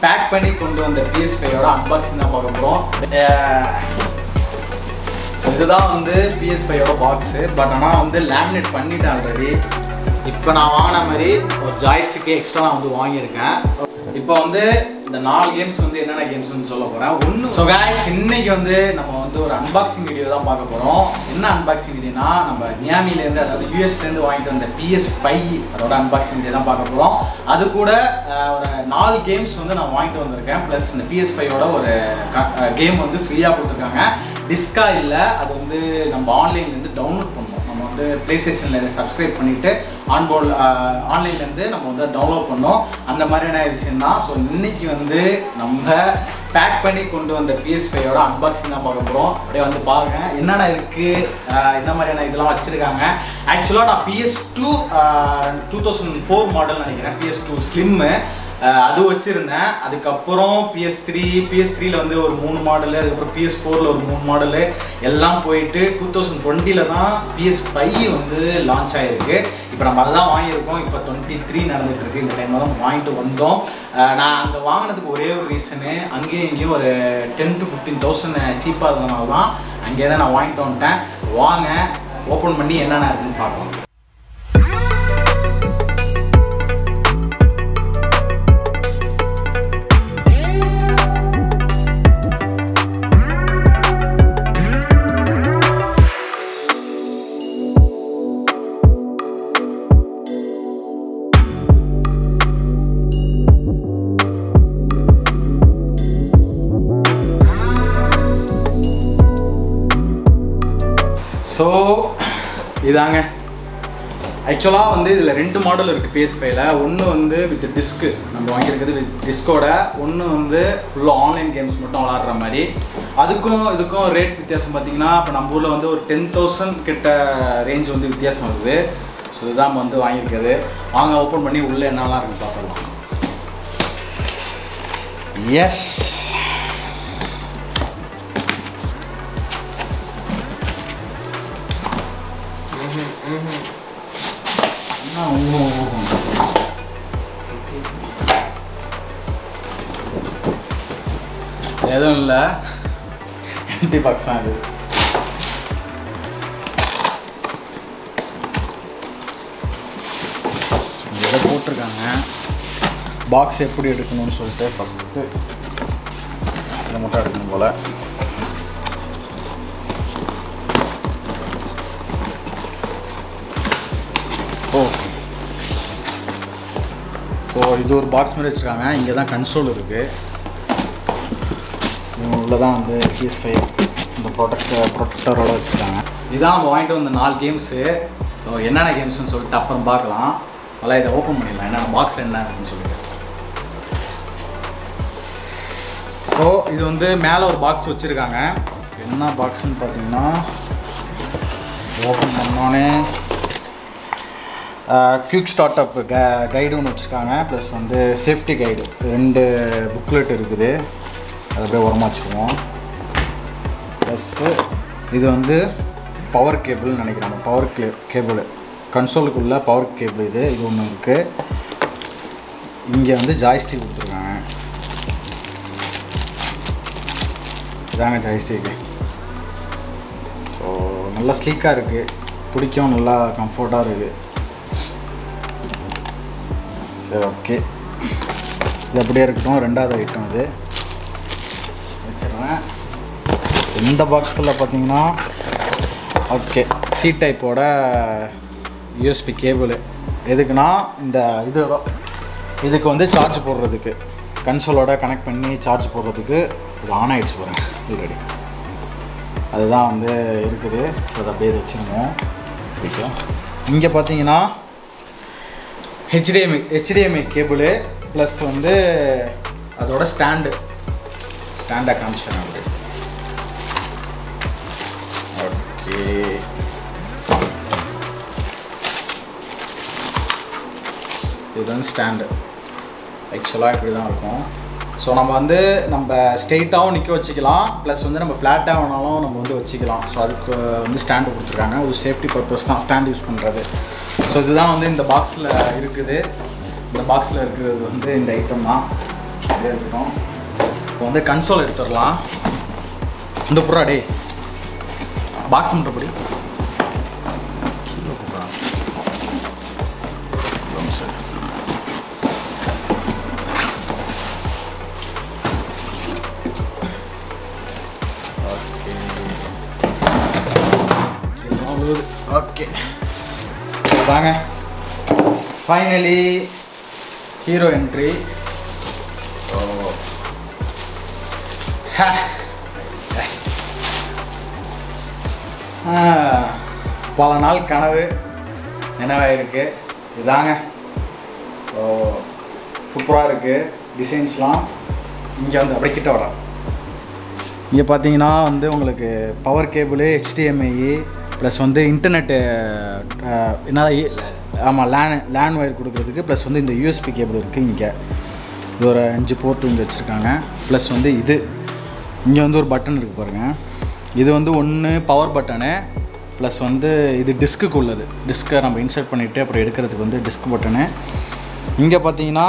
Back பண்ணி கொண்டு வந்த பிஎஸ் ஃபைவோட அன்பாக்சிங் தான் பார்க்க போகிறோம் ஸோ இதுதான் வந்து பிஎஸ் ஃபைவோட பாக்ஸு பட் ஆனால் வந்து லேமினேட் பண்ணிட்டேன் ஆல்ரெடி இப்போ நான் வாங்கின மாதிரி ஒரு ஜாய்ஸ்டிக்கு எக்ஸ்ட்ரா நான் வந்து வாங்கியிருக்கேன் இப்போ வந்து இந்த நாலு கேம்ஸ் வந்து என்னென்ன கேம்ஸ்னு சொல்ல போகிறேன் ஒன்று ஸோ guys இன்னைக்கு வந்து நம்ம வந்து ஒரு அன்பாக்சிங் வீடியோ தான் பார்க்க போகிறோம் என்ன அன்பாக்சிங் வீடியோனா நம்ம நியாமிலேருந்து அதாவது யூஎஸ்லேருந்து வாங்கிட்டு வந்த பிஎஸ் ஃபைவ் அதோட அன்பாக்சிங் வீடியோ தான் பார்க்க போகிறோம் அது கூட அஹ், ஒரு நாலு கேம்ஸ் வந்து நான் வாங்கிட்டு வந்திருக்கேன் ப்ளஸ் இந்த பிஎஸ் ஃபைவோட ஒரு கேம் வந்து ஃப்ரீயாக கொடுத்துருக்காங்க டிஸ்கா இல்லை அது வந்து நம்ம ஆன்லைன்லேருந்து டவுன்லோட் பண்ணோம் நம்ம வந்து ப்ளே ஸ்டேஷனில் சப்ஸ்கிரைப் பண்ணிவிட்டு ஆன்போர்ட் ஆன்லைன்லேருந்து நம்ம வந்து டவுன்லோட் பண்ணோம் அந்த மாதிரியான விஷயம் தான் ஸோ இன்னைக்கு வந்து நம்ம பேக் பண்ணி கொண்டு வந்த பிஎஸ் ஃபைவோட அன்பாக்சிங் தான் பார்க்க போகிறோம் அப்படியே வந்து பாருங்க என்னென்ன இருக்குது இந்த மாதிரியான இதெல்லாம் வச்சுருக்காங்க ஆக்சுவலாக நான் PS two two thousand four model நினைக்கிறேன் பிஎஸ் டூ ஸ்லிம்மு அஹ் அது வச்சுருந்தேன் அதுக்கப்புறம் பிஎஸ் த்ரீ பிஎஸ் த்ரீல வந்து ஒரு மூணு மாடலு அதுக்கப்புறம் பிஎஸ் ஃபோரில் ஒரு மூணு மாடலு எல்லாம் போயிட்டு டூ தௌசண்ட் டுவெண்ட்டியில் தான் பிஎஸ் ஃபைவ் வந்து லான்ச் ஆகிருக்கு இப்போ நம்ம அதை தான் வாங்கியிருக்கோம் இப்போ டுவெண்ட்டி த்ரீ நடந்துட்டு இருக்கு இந்த டைமில் தான் வாங்கிட்டு வந்தோம் அஹ் நான் அங்கே வாங்கினதுக்கு ஒரே ஒரு ரீசனு அங்கேயும் இங்கேயும் ஒரு டென் டு ஃபிஃப்டீன் தௌசண்ட் சீப்பாக இருந்தனால தான் அங்கேயே தான் நான் வாங்கிட்டு வந்துட்டேன் வாங்க ஓப்பன் பண்ணி என்னென்ன இருக்குன்னு பார்க்கலாம் ஸோ இதாங்க ஆக்சுவலாக வந்து இதில் ரெண்டு மாடல் இருக்குது பிஎஸ் ஃபைவ்ல ஒன்று வந்து வித் டிஸ்க்கு நம்ம வாங்கியிருக்கிறது வித் டிஸ்கோட ஒன்று வந்து ஃபுல்லாக ஆன்லைன் கேம்ஸ் மட்டும் விளாட்ற மாதிரி அதுக்கும் இதுக்கும் ரேட் வித்தியாசம் பார்த்தீங்கன்னா இப்போ நம்ம ஊரில் வந்து ஒரு டென் தௌசண்ட் கிட்ட ரேஞ்ச் வந்து வித்தியாசம் வருது ஸோ இதுதான் நம்ம வந்து வாங்கியிருக்கிறது வாங்க ஓப்பன் பண்ணி உள்ளே என்னெல்லாம் இருக்குன்னு பார்த்துடலாம் எஸ் எதுவும் இல்லை எம்டி பாக்ஸ் தான் இது இங்க ஏதோ போட்டிருக்காங்க பாக்ஸ் எப்படி எடுக்கணும்னு சொல்லிட்டு ஃபஸ்ட்டு இதை மட்டும் எடுக்கணும் போல் ஓ ஸோ இது ஒரு பாக்ஸ் மாதிரி வச்சுருக்காங்க இங்கே தான் கன்சோல் இருக்குது உள்ள தான் வந்து பிஎஸ் ஃபைவ் இந்த ப்ரொடக்ட் ப்ரொடக்டரோட வச்சுருக்காங்க இதான் நம்ம வாங்கிட்டு வந்த நாலு கேம்ஸு ஸோ என்னென்ன கேம்ஸ்னு சொல்லிட்டு அப்புறம் பார்க்கலாம் அதெல்லாம் இதை ஓப்பன் பண்ணிடலாம் என்னென்ன பாக்ஸில் என்ன இருக்குன்னு சொல்லிட்டு ஸோ இது வந்து மேலே ஒரு பாக்ஸ் வச்சுருக்காங்க என்ன பாக்ஸ்னு பார்த்தீங்கன்னா ஓப்பன் பண்ணோன்னே குயிக் ஸ்டார்ட் அப் க கைடு ஒன்று வச்சுருக்காங்க ப்ளஸ் வந்து சேஃப்டி கைடு ரெண்டு புக்லெட் இருக்குது அதை அப்படியே உரமா வச்சுக்குவோம் ப்ளஸ்ஸு இது வந்து பவர் கேபிள்னு நினைக்கிறாங்க பவர் கே கேபிள் கன்சோலுக்குள்ள பவர் கேபிள் இது இது ஒன்று இருக்குது இங்கே வந்து ஜாய்ஸ்டிக் கொடுத்துருக்காங்க இதாங்க ஜாய்ஸ்டிக்கு ஸோ நல்லா ஸ்லீக்காக இருக்குது பிடிக்கும் நல்லா கம்ஃபர்ட்டாக இருக்குது சரி ஓகே இது அப்படியே இருக்கட்டும் ரெண்டாவது ஐட்டம் இது வச்சிடுறேன் இந்த பாக்ஸில் பார்த்தீங்கன்னா ஓகே சி டைப்போட யூஎஸ்பி கேபிள் எதுக்குன்னா இந்த இதோட இதுக்கு வந்து சார்ஜ் போடுறதுக்கு கன்சோலோட கனெக்ட் பண்ணி சார்ஜ் போடுறதுக்கு இது ஆன் ஆகிடுச்சு பாருங்க ஆல்ரெடி அதுதான் வந்து இருக்குது ஸோ அதை அப்படியே வச்சுருவோம் ஓகே இங்கே பார்த்தீங்கன்னா ஹெச்டிஎம்ஐ ஹெச்டிஎம்ஐ கேபிள் ப்ளஸ் வந்து அதோட ஸ்டாண்டு ஸ்டாண்டை காமிச்சேன் அப்படி ஓகே இது வந்து ஸ்டாண்டு ஆக்சுவலாக இப்படி தான் இருக்கும் ஸோ நம்ம வந்து நம்ம ஸ்ட்ரெயிட்டாகவும் நிற்க வச்சுக்கலாம் ப்ளஸ் வந்து நம்ம ஃப்ளாட்டாக வேணாலும் நம்ம வந்து வச்சுக்கலாம் ஸோ அதுக்கு வந்து ஸ்டாண்டு கொடுத்துருக்காங்க ஒரு சேஃப்டி பர்பஸ் தான் ஸ்டாண்ட் யூஸ் பண்ணுறது ஸோ இதுதான் வந்து இந்த பாக்ஸில் இருக்குது இந்த பாக்ஸில் இருக்கிறது வந்து இந்த ஐட்டம் தான் அப்படியே இருக்கட்டும் இப்போ வந்து கன்சோல் எடுத்துடலாம் இந்த புறா டே பாக்ஸ் மட்டும் படி கீழே போடுறா. ஒரு நிமிஷம். ஓகே தாங்க ஃபைனலி ஹீரோ என்ட்ரி பல நாள் கனவு நினைவாயிருக்கு இதாங்க ஸோ சூப்பராக இருக்குது டிசைன்ஸ்லாம் இங்கே வந்து அப்படியே கிட்ட வரேன் இங்கே பார்த்தீங்கன்னா வந்து உங்களுக்கு பவர் கேபிள் HDMI ப்ளஸ் வந்து இன்டர்நெட்டு என்ன ஆமாம் லேன் லேன் ஒயர் கொடுக்குறதுக்கு ப்ளஸ் வந்து இந்த யூஎஸ்பி கேபிள் இருக்குது இங்கே இது ஒரு அஞ்சு போர்ட்டு இங்கே வச்சுருக்காங்க ப்ளஸ் வந்து இது இங்கே வந்து ஒரு பட்டன் இருக்குது பாருங்கள் இது வந்து ஒன்று பவர் பட்டனு ப்ளஸ் வந்து இது டிஸ்க்குக்கு உள்ளது டிஸ்க்கை நம்ம இன்சர்ட் பண்ணிவிட்டு அப்புறம் எடுக்கிறதுக்கு வந்து டிஸ்க் பட்டனு இங்கே பார்த்தீங்கன்னா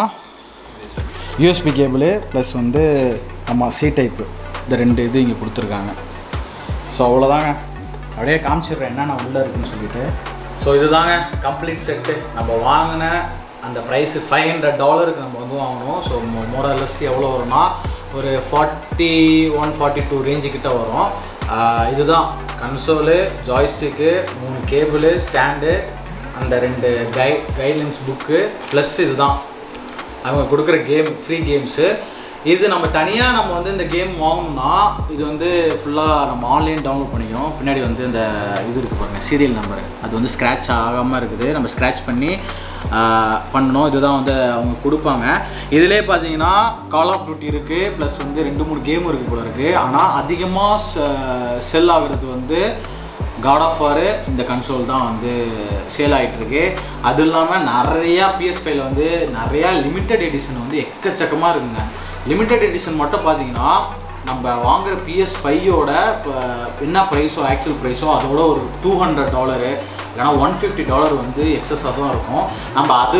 யூஎஸ்பி கேபிள் ப்ளஸ் வந்து ஆமாம் சி டைப்பு இந்த ரெண்டு இது இங்கே கொடுத்துருக்காங்க ஸோ அவ்வளோதாங்க அப்படியே காமிச்சிடுறேன் என்னென்ன உள்ளே இருக்குன்னு சொல்லிட்டு ஸோ இதுதாங்க கம்ப்ளீட் செட்டு நம்ம வாங்கின அந்த ப்ரைஸு ஃபைவ் ஹண்ட்ரட் டாலருக்கு நம்ம வந்து வாங்கணும் ஸோ மோரலஸ் எவ்வளோ வரும்னா ஒரு forty one forty two range கிட்ட வரும் ஆஹ் இதுதான் கன்சோலு ஜாய்ஸ்டிக்கு மூணு கேபிள் ஸ்டாண்டு அந்த ரெண்டு கை கைட்லைன்ஸ் புக்கு ப்ளஸ் இதுதான் அவங்க கொடுக்குற கேம் ஃப்ரீ கேம்ஸு இது நம்ம தனியாக நம்ம வந்து இந்த கேம் வாங்கணும்னா இது வந்து ஃபுல்லாக நம்ம ஆன்லைன் டவுன்லோட் பண்ணிக்கணும் பின்னாடி வந்து இந்த இது இருக்குது பாருங்கள் சீரியல் நம்பர் அது வந்து ஸ்க்ராட்ச் ஆகாமல் இருக்குது நம்ம ஸ்க்ராட்ச் பண்ணி ஆஹ், பண்ணணும் இதுதான் வந்து அவங்க கொடுப்பாங்க இதிலே பார்த்தீங்கன்னா கால் ஆஃப் டியூட்டி இருக்குது ப்ளஸ் வந்து ரெண்டு மூணு கேம் இருக்குது போல இருக்குது ஆனால் அதிகமாக செல் ஆகுறது வந்து காட் ஆஃப் வார் இந்த கன்சோல் தான் வந்து சேல் ஆகிட்டு இருக்கு அது இல்லாமல் நிறையா பிஎஸ் ஃபைவ்ல வந்து நிறையா லிமிட்டட் எடிஷன் வந்து எக்கச்சக்கமாக இருக்குங்க லிமிட்டட் எடிஷன் மட்டும் பார்த்தீங்கன்னா நம்ம வாங்குற பிஎஸ் ஃபைவோட இப்போ என்ன ப்ரைஸோ ஆக்சுவல் ப்ரைஸோ அதோட ஒரு டூ ஹண்ட்ரட் டாலரு இல்லைனா ஒன் ஃபிஃப்டி டாலர் வந்து எக்ஸஸாக தான் இருக்கும் நம்ம அது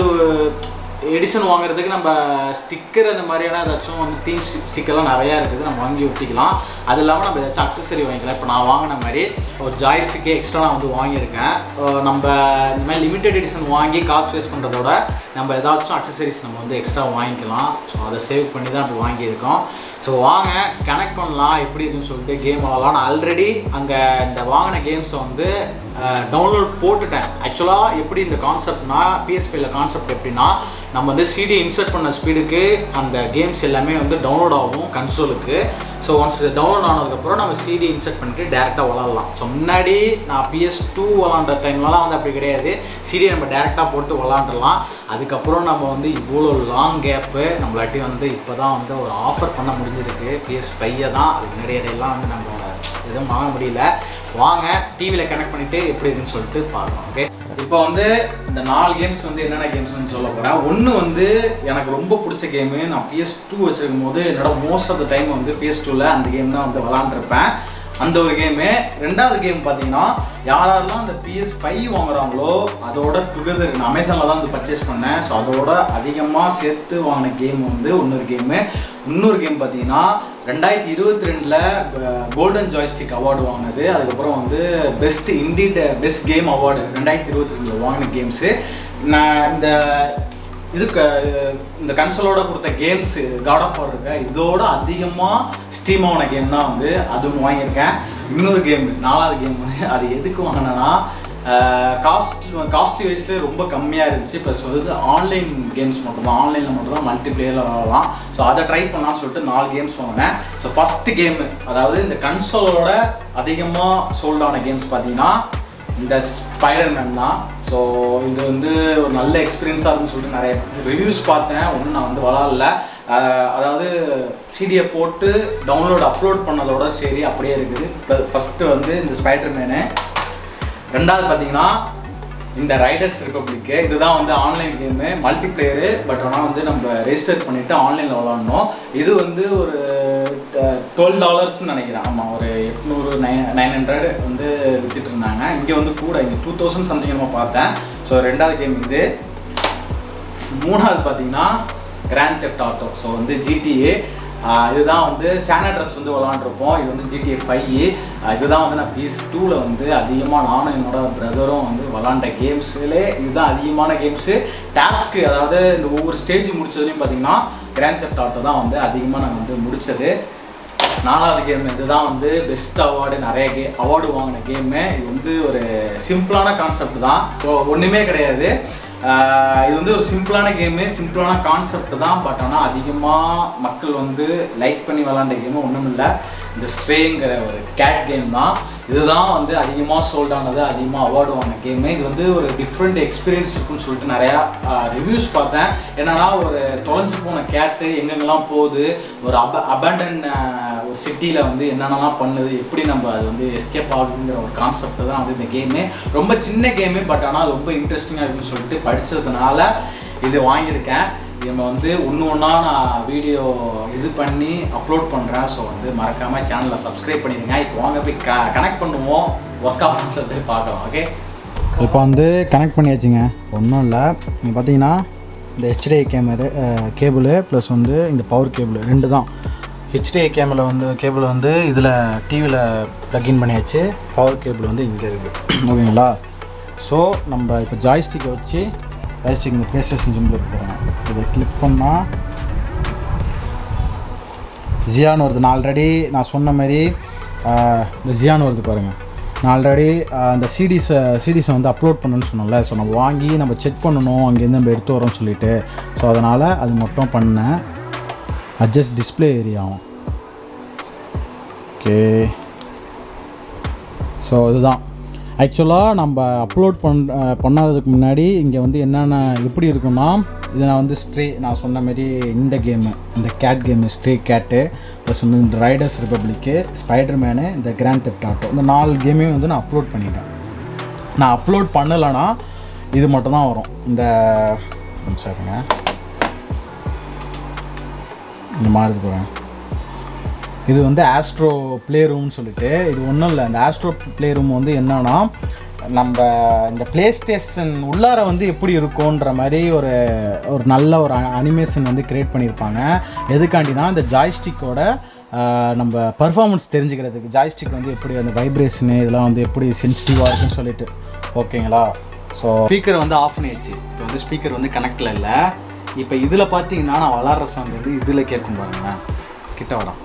எடிஷன் வாங்குறதுக்கு நம்ம ஸ்டிக்கர் அந்த மாதிரியான ஏதாச்சும் வந்து தீம் ஸ்டிக்கர்லாம் நிறையா இருக்குது நம்ம வாங்கி ஒட்டிக்கலாம் அது இல்லாமல் நம்ம ஏதாச்சும் அக்சசரி வாங்கிக்கலாம் இப்போ நான் வாங்கின மாதிரி ஒரு ஜாய்ஸ்டிக்கே எக்ஸ்ட்ரா நான் வந்து வாங்கியிருக்கேன் அஹ் நம்ம இந்த மாதிரி லிமிட்டட் எடிஷன் வாங்கி காசு வேஸ்ட் பண்ணுறதோட நம்ம ஏதாச்சும் அக்சசரிஸ் நம்ம வந்து எக்ஸ்ட்ரா வாங்கிக்கலாம் ஸோ அதை சேவ் பண்ணி தான் இப்போ வாங்கியிருக்கோம் ஸோ வாங்க கனெக்ட் பண்ணலாம் எப்படி இருக்குன்னு சொல்லிட்டு கேம் விளாடலாம் நான் ஆல்ரெடி அங்கே இந்த வாங்கின கேம்ஸை வந்து டவுன்லோட் போட்டுட்டேன் ஆக்சுவலாக எப்படி இந்த கான்செப்ட்னா பிஎஸ்பியில் கான்செப்ட் எப்படின்னா நம்ம வந்து சிடி இன்சர்ட் பண்ண ஸ்பீடுக்கு அந்த கேம்ஸ் எல்லாமே வந்து டவுன்லோட் ஆகும் கன்சோலுக்கு ஸோ ஒன்ஸ் இது டவுன்லோட் ஆனதுக்கப்புறம் நம்ம சிடி இன்சர்ட் பண்ணிட்டு டேரெக்டாக விளாட்லாம் ஸோ முன்னாடி நான் பிஎஸ் டூ விளாண்ட டைம்லலாம் வந்து அப்படி கிடையாது சிடி நம்ம டேரெக்டாக போட்டு விளாண்டுலாம் அதுக்கப்புறம் நம்ம வந்து இவ்வளோ லாங் கேப்பு நம்மளாட்டி வந்து இப்போ தான் வந்து ஒரு ஆஃபர் பண்ண முடிஞ்சிருக்கு பிஎஸ் ஃபைவை தான் அதுக்கு முன்னாடி இடையெல்லாம் வந்து நம்ம எதுவும் வாங்க முடியல வாங்க டிவியில் கனெக்ட் பண்ணிவிட்டு எப்படி இருக்குன்னு சொல்லிட்டு பார்க்கலாம் ஓகே இப்போ வந்து இந்த நாலு கேம்ஸ் வந்து என்னென்ன கேம்ஸ்னு சொல்ல போகிறேன் ஒன்று வந்து எனக்கு ரொம்ப பிடிச்ச கேமு நான் பிஎஸ் டூ வச்சிருக்கும் போது என்னோட மோஸ்ட் ஆஃப் த டைம் வந்து பிஎஸ் டூவில் அந்த கேம் தான் வந்து விளாண்டுருப்பேன் அந்த ஒரு கேமு ரெண்டாவது கேம் பார்த்தீங்கன்னா யாரெல்லாம் அந்த பிஎஸ் ஃபைவ் வாங்குறாங்களோ அதோட டுகெதர் நான் அமேசானில் தான் வந்து பர்ச்சேஸ் பண்ணேன் ஸோ அதோட அதிகமாக சேர்த்து வாங்கின கேம் வந்து இன்னொரு கேமு இன்னொரு கேம் பார்த்தீங்கன்னா ரெண்டாயிரத்தி இருபத்தி ரெண்டில் கோல்டன் ஜாய்ஸ்டிக் அவார்டு வாங்கினது அதுக்கப்புறம் வந்து best indie best game award ரெண்டாயிரத்தி இருபத்தி ரெண்டில் வாங்கின கேம்ஸு நான் இந்த இதுக்கு இந்த கன்சோலோட கொடுத்த கேம்ஸ் காட் ஆஃப் வார் இருக்க இதோட அதிகமாக ஸ்டீம் ஆன கேம் தான் வந்து அதுவும் வாங்கியிருக்கேன் இன்னொரு கேம் நாலாவது கேம் வந்து அது எதுக்கு வாங்கினேன்னா காஸ்ட் காஸ்ட்லி வைஸ்லேயே ரொம்ப கம்மியாக இருந்துச்சு ப்ளஸ் வந்து ஆன்லைன் கேம்ஸ் மட்டும் தான் ஆன்லைனில் மட்டும் தான் மல்டி பிளேயரில் விளாடலாம் ஸோ அதை ட்ரை பண்ணலாம்னு சொல்லிட்டு நாலு கேம்ஸ் வாங்கினேன் ஸோ ஃபஸ்ட்டு கேமு அதாவது இந்த கன்சோலோட அதிகமாக சோல்ட் ஆன கேம்ஸ் பார்த்தீங்கன்னா இந்த ஸ்பைடர்மேன் தான் ஸோ இது வந்து ஒரு நல்ல எக்ஸ்பீரியன்ஸாக இருக்குன்னு சொல்லிட்டு நிறைய ரிவ்யூஸ் பார்த்தேன் ஒன்றும் நான் வந்து விளாட்ல அதாவது சிடியை போட்டு டவுன்லோட் அப்லோட் பண்ணதோட சரி அப்படியே இருக்குது ஃபஸ்ட்டு வந்து இந்த ஸ்பைடர்மேனு ரெண்டாவது பார்த்தீங்கன்னா இந்த ரைடர்ஸ் ரிப்பப்ளிக்கு இதுதான் வந்து online game multiplayer but ஆனால் வந்து நம்ம ரெஜிஸ்டர் பண்ணிவிட்டு ஆன்லைனில் விளாட்ணும் இது வந்து ஒரு டுவெல் டாலர்ஸ்னு நினைக்கிறேன் ஆமாம் ஒரு எட்நூறு நைன் நைன் ஹண்ட்ரட் வந்து வித்துட்டு இருந்தாங்க இங்கே வந்து கூட இங்கே டூ தௌசண்ட் சம்திங் நம்ம பார்த்தேன் ஸோ ரெண்டாவது கேம் இது மூணாவது பார்த்தீங்கன்னா கிராண்ட் தெஃப்ட் ஆட்டோ ஸோ வந்து ஜிடிஏ இதுதான் வந்து சானட்ரஸ் வந்து விளாண்டுருப்போம் இது வந்து ஜிடிஏ ஃபைவ் இதுதான் வந்து நான் பிஎஸ் டூவில் வந்து அதிகமாக நானும் என்னோட பிரதரும் வந்து விளாண்ட கேம்ஸ்லே இதுதான் அதிகமான கேம்ஸு டாஸ்க்கு அதாவது இந்த ஒவ்வொரு ஸ்டேஜ் முடிச்சதுலையும் பார்த்தீங்கன்னா கிராண்ட் தெஃப்ட் ஆட்டோ தான் வந்து அதிகமாக நாங்கள் வந்து முடித்தது நாலாவது கேம் இதுதான் வந்து பெஸ்ட் அவார்டு நிறைய கே அவார்டு வாங்கின கேமு இது வந்து ஒரு சிம்பிளான கான்செப்ட் தான் ஒ- ஒண்ணுமே கிடையாது ஆஹ் இது வந்து ஒரு சிம்பிளான கேமு சிம்பிளான கான்செப்ட் தான் பட் ஆனால் அதிகமாக மக்கள் வந்து லைக் பண்ணி விளாண்ட கேமு ஒன்றும் இல்லை இந்த ஸ்ட்ரேங்கிற ஒரு கேட் கேம் தான் இதுதான் வந்து அதிகமாக சோல்ட் ஆனது அதிகமாக அவார்டு வாங்கின கேமு இது வந்து ஒரு டிஃப்ரெண்ட் எக்ஸ்பீரியன்ஸ் இருக்குன்னு சொல்லிட்டு நிறையா ரிவ்யூஸ் பார்த்தேன் என்னன்னா ஒரு தொலைஞ்சு போன கேட்டு எங்கெங்கெல்லாம் போகுது ஒரு அப அபண்டன் ஒரு சிட்டியில் வந்து என்னென்னலாம் பண்ணுது எப்படி நம்ம அது வந்து எஸ்கேப் ஆகுங்கிற ஒரு கான்செப்ட் தான் வந்து இந்த கேமு ரொம்ப சின்ன கேமு பட் ஆனால் ரொம்ப இன்ட்ரெஸ்டிங்காக இருக்குன்னு சொல்லிட்டு படித்ததுனால இது வாங்கியிருக்கேன் இது நம்ம வந்து ஒன்று ஒன்றா நான் வீடியோ இது பண்ணி அப்லோட் பண்ணுறேன் ஸோ வந்து மறக்காமல் சேனலை சப்ஸ்கிரைப் பண்ணிடுங்க இப்போ வாங்க போய் க கனெக்ட் பண்ணுவோம் ஒர்க் ஆஃப் சொல்லிட்டு பார்க்கலாம் ஓகே இப்போ வந்து கனெக்ட் பண்ணியாச்சுங்க ஒன்றும் இல்லை நீங்கள் பார்த்தீங்கன்னா இந்த ஹெச்டிஐ கேமரு கேபிள் ப்ளஸ் வந்து இந்த பவர் கேபிள் ரெண்டு தான் ஹெச்டிஐ கேமில் வந்து கேபிள் வந்து இதில் டிவியில் ப்ளக்இன் பண்ணியாச்சு பவர் கேபிள் வந்து இங்கே இருக்குது ஓகேங்களா ஸோ நம்ம இப்போ ஜாய்ஸ்டிக்கை வச்சு ஜாய்ஸ்டிக் இந்த ப்ளே ஸ்டேஷன் சிம்பிள் இருக்கிறோம் இதை கிளிக் பண்ணால் ஜியான்னு வருது நான் ஆல்ரெடி நான் சொன்ன மாதிரி ஆஹ், இந்த ஜியான்னு வருது பாருங்கள் நான் ஆல்ரெடி அந்த சிடிஸை சிடிஸை வந்து அப்லோட் பண்ணணும்னு சொன்னோம்ல ஸோ நம்ம வாங்கி நம்ம செக் பண்ணணும் அங்கேருந்து நம்ம எடுத்து வரோம்னு சொல்லிட்டு ஸோ அதனால் அது மட்டும் பண்ணேன் அட்ஜஸ்ட் டிஸ்பிளே ஏரியாவும் ஓகே ஸோ இதுதான் ஆக்சுவலாக நம்ம அப்லோட் பண் அஹ் பண்ணாததுக்கு முன்னாடி இங்கே வந்து என்னென்ன எப்படி இருக்குன்னா இது நான் வந்து ஸ்ட்ரே நான் சொன்ன மாதிரி இந்த கேமு இந்த cat game stray cat plus வந்து இந்த ரைடர்ஸ் ரிப்பப்ளிக்கு ஸ்பைடர்மேனு இந்த கிராண்ட் தெப்ட் ஆட்டோ இந்த நாலு கேமையும் வந்து நான் அப்லோட் பண்ணிட்டேன் நான் அப்லோட் பண்ணலைன்னா இது மட்டும் தான் வரும் இந்த சரிங்க இந்த மாதிரி போகிறேன் இது வந்து ஆஸ்ட்ரோ ப்ளே ரூம்னு சொல்லிட்டு இது ஒன்றும் இல்லை இந்த ஆஸ்ட்ரோ ப்ளே ரூம் வந்து என்னன்னா நம்ம இந்த ப்ளே ஸ்டேஷன் உள்ளார வந்து எப்படி இருக்கும்ன்ற மாதிரி ஒரு ஒரு நல்ல ஒரு அனிமேஷன் வந்து கிரியேட் பண்ணியிருப்பாங்க எதுக்காண்டினா இந்த ஜாய்ஸ்டிக்கோட நம்ம பர்ஃபார்மன்ஸ் தெரிஞ்சுக்கிறதுக்கு ஜாய்ஸ்டிக் வந்து எப்படி அந்த வைப்ரேஷனு இதெல்லாம் வந்து எப்படி சென்சிட்டிவாக இருக்குன்னு சொல்லிட்டு ஓகேங்களா ஸோ ஸ்பீக்கர் வந்து ஆஃப் பண்ணியாச்சு இப்போ வந்து ஸ்பீக்கர் வந்து கனெக்டில் இல்லை இப்போ இதில் பார்த்தீங்கன்னா நான் வளர்ற சவுண்ட் வந்து இதில் கேட்கும் பாருங்களேன் கிட்ட வரோம்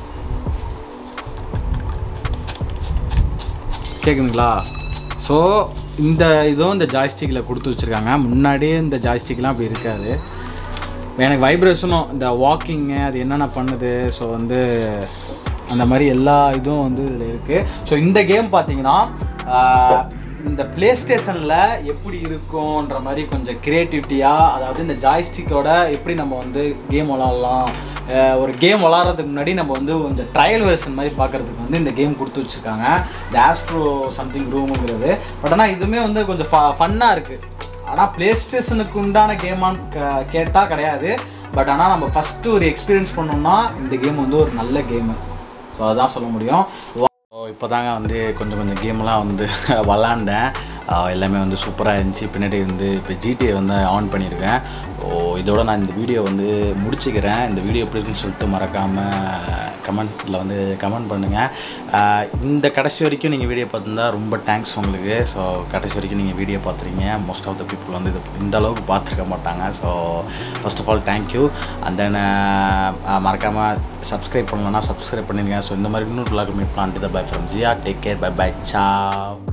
கேட்குதுங்களா ஸோ இந்த இதுவும் இந்த ஜாய்ஸ்டிக்கில் கொடுத்து வச்சுருக்காங்க முன்னாடியே இந்த ஜாய்ஸ்டிக்லாம் அப்படி இருக்காது எனக்கு வைப்ரேஷனும் இந்த வாக்கிங்கு அது என்னென்ன பண்ணுது ஸோ வந்து அந்த மாதிரி எல்லா இதுவும் வந்து இதில் இருக்குது ஸோ இந்த கேம் பார்த்தீங்கன்னா ஆஹ், இந்த ப்ளே ஸ்டேஷனில் எப்படி இருக்கும்ன்ற மாதிரி கொஞ்சம் க்ரியேட்டிவிட்டியாக அதாவது இந்த ஜாய்ஸ்டிக்கோட எப்படி நம்ம வந்து கேம் விளாட்லாம் அஹ் ஒரு கேம் விளாட்றதுக்கு முன்னாடி நம்ம வந்து இந்த ட்ரையல் வெர்ஷன் மாதிரி பார்க்குறதுக்கு வந்து இந்த கேம் கொடுத்து வச்சுருக்காங்க இந்த ஆஸ்ட்ரோ சம்திங் ரூமுங்கிறது பட் ஆனால் இதுவுமே வந்து கொஞ்சம் ஃப ஃபன்னாக இருக்குது ஆனால் ப்ளே ஸ்டேஷனுக்கு உண்டான கேமான்னு கேட்டால் கிடையாது பட் ஆனால் நம்ம ஃபஸ்ட்டு ஒரு எக்ஸ்பீரியன்ஸ் பண்ணோம்னா இந்த கேம் வந்து ஒரு நல்ல கேமு ஸோ அதான் சொல்ல முடியும் இப்போ தாங்க வந்து கொஞ்சம் கொஞ்சம் கேம்லாம் வந்து விளாண்டேன் ஆஹ் எல்லாமே வந்து சூப்பராக இருந்துச்சு பின்னாடி வந்து இப்போ ஜிடிஏ வந்து ஆன் பண்ணியிருக்கேன் ஓ இதோட நான் இந்த வீடியோ வந்து முடிச்சுக்கிறேன் இந்த வீடியோ எப்படி இருக்குன்னு சொல்லிட்டு மறக்காமல் கமெண்ட்டில் வந்து கமெண்ட் பண்ணுங்கள் இந்த கடைசி வரைக்கும் நீங்கள் வீடியோ பார்த்துருந்தா ரொம்ப தேங்க்ஸ் உங்களுக்கு ஸோ கடைசி வரைக்கும் நீங்கள் வீடியோ பார்த்துறீங்க மோஸ்ட் ஆஃப் த பீப்புள் வந்து இது இந்த அளவுக்கு பார்த்துருக்க மாட்டாங்க so first of all thank you and then மறக்காமல் சப்ஸ்கிரைப் பண்ணலன்னா சப்ஸ்கிரைப் பண்ணிடுங்க ஸோ இந்த மாதிரி இன்னொரு விளாக் மீட் பண்ணலாம் bye from Jia take care bye bye சா